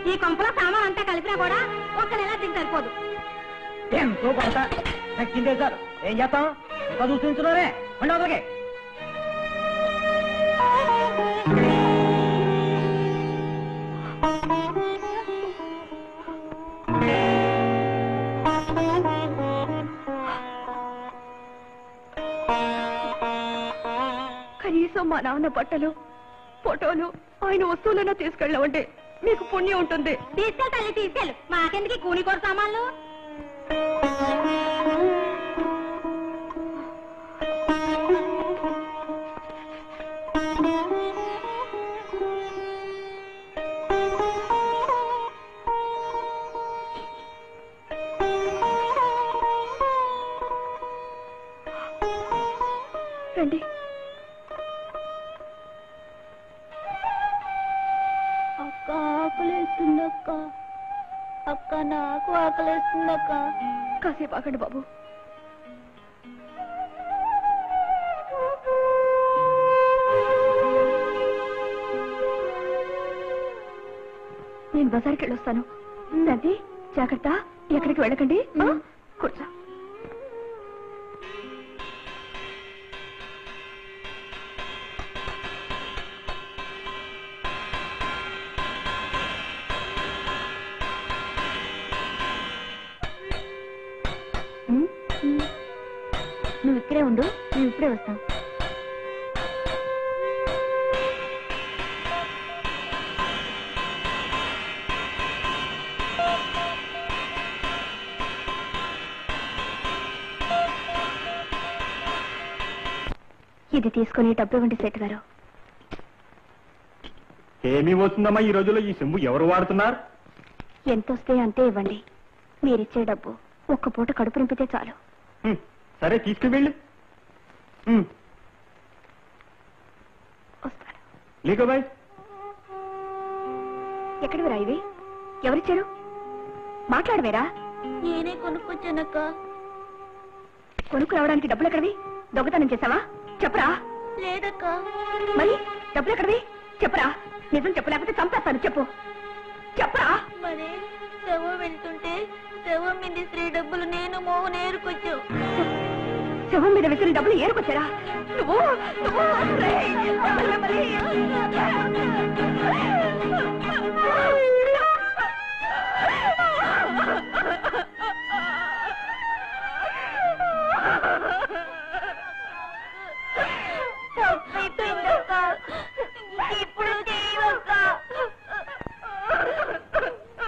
ఈ కొంపలో సామాన్ అంతా కలిపినా కూడా ఒక్క నెల దీనికి సరిపోదు ఎంతో కొంత దక్కిందే సార్ ఏం చేస్తాం ఇంకా చూస్తుంచున్నారే ఉండి అవతలకి కనీసం మా నాన్న బట్టలు ఫోటోలు ఆయన వస్తువులైనా తీసుకెళ్ళమంటే మీకు పుణ్యం ఉంటుంది తీసుకెళ్ళి తల్లి తీసుకెళ్ళు మాకెందుకు ఈ కూలి కోరు సామాన్లు రండి అక్క ఆకలేస్తుంది అక్క అక్క నాకు ఆకలేస్తుంది అక్క కాసేపు ఆగండి బాబు నేను బజార్కి వెళ్ళొస్తాను శాంతి జాగ్రత్త ఎక్కడికి వెళ్ళకండి ఆ? కూర్చో ఉమ్, ఉమ్. నువ్వు ఇక్కడే ఉండు నేను ఇప్పుడే వస్తాను ఇది తీసుకుని డబ్బు ఇవ్వండి సేటు గారు ఏమీ వస్తుందమ్మా ఈ రోజుల్లో ఈ సెంబు ఎవరు వాడుతున్నారు ఎంత వస్తే అంతే ఇవ్వండి మీరిచ్చే డబ్బు ఒక్క పూట కడుపు నింపితే చాలు హ్మ్, సరే తీసుకువెళ్ళు హ్మ్, వస్తాను లీకో బాయ్ ఎక్కడివి రా ఇవి ఎవరిచ్చారు మాట్లాడవేరా నేనే కొనుక్కొచ్చానక్క కొనుక్కు రావడానికి డబ్బులు ఎక్కడివి దొంగతనం చేసావా చెప్పరా లేదక్క మరి డబ్బులు ఎక్కడివి చెప్పరా నిజం చెప్పు లేకపోతే చంపేస్తాను చెప్పు చెప్పరా మరి శవం వెళ్తుంటే శవం మీద స్త్రీ డబ్బులు నేను మోహన్ ఏరుకొచ్చావు శవం మీద విసిరిన డబ్బులు ఏరుకొచ్చారా నువ్వు నువ్వు రేయ్, మరి, మరి.